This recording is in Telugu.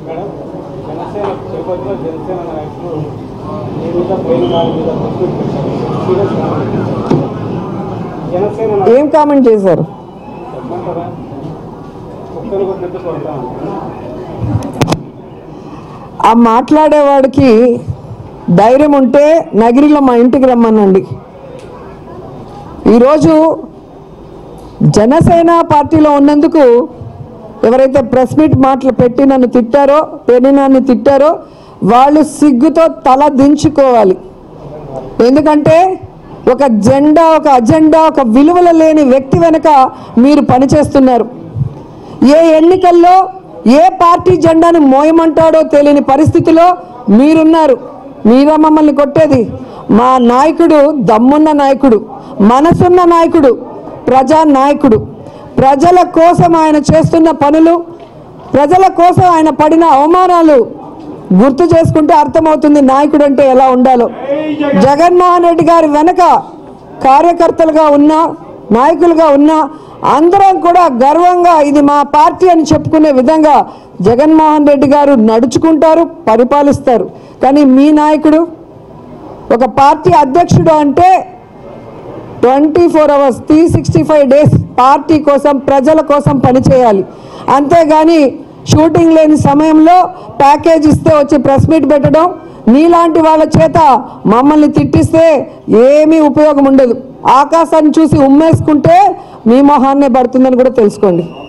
మేడం జనసేన తిరుపతిలో జనసేన నాయకులు మీ మీద పోయిన వారి మీద ప్రశ్నలు పెట్టారు సీరియస్ కామెంట్ చేశారు. జనసేన నాయకులు ఏం కామెంట్ చేశారు చెప్పమంటారా కుక్కలు కొట్టినట్టు కొడతాను ఆ మాట్లాడేవాడికి ధైర్యం ఉంటే నగిరిలో మా ఇంటికి రమ్మనండి ఈరోజు జనసేన పార్టీలో ఉన్నందుకు ఎవరైతే ప్రెస్ మీట్ మాటలు పెట్టి నన్ను తిట్టారో పెరినాన్ని తిట్టారో వాళ్ళు సిగ్గుతో తల దించుకోవాలి ఎందుకంటే ఒక జెండా ఒక అజెండా ఒక విలువలు లేని వ్యక్తి వెనుక మీరు పనిచేస్తున్నారు ఏ ఎన్నికల్లో ఏ పార్టీ జెండాను మోయమంటాడో తెలియని పరిస్థితిలో మీరున్నారు మీరా మమ్మల్ని కొట్టేది మా నాయకుడు దమ్మున్న నాయకుడు మనసున్న నాయకుడు ప్రజా నాయకుడు ప్రజల కోసం ఆయన చేస్తున్న పనులు ప్రజల కోసం ఆయన పడిన అవమానాలు గుర్తు చేసుకుంటే అర్థమవుతుంది నాయకుడు అంటే ఎలా ఉండాలో జగన్మోహన్ రెడ్డి గారి వెనక కార్యకర్తలుగా ఉన్నా నాయకులుగా ఉన్నా అందరం కూడా గర్వంగా ఇది మా పార్టీ అని చెప్పుకునే విధంగా జగన్మోహన్ రెడ్డి గారు నడుచుకుంటారు పరిపాలిస్తారు కానీ మీ నాయకుడు ఒక పార్టీ అధ్యక్షుడు అంటే twenty four hours three sixty five days party కోసం ప్రజల కోసం పనిచేయాలి అంతేగాని షూటింగ్ లేని సమయంలో ప్యాకేజ్ ఇస్తే వచ్చి ప్రెస్ మీట్ పెట్టడం నీలాంటి వాళ్ళ చేత మమ్మల్ని తిట్టిస్తే ఏమీ ఉపయోగం ఉండదు ఆకాశాన్ని చూసి ఉమ్మేసుకుంటే మీ మొహాన్నే పడుతుందని కూడా తెలుసుకోండి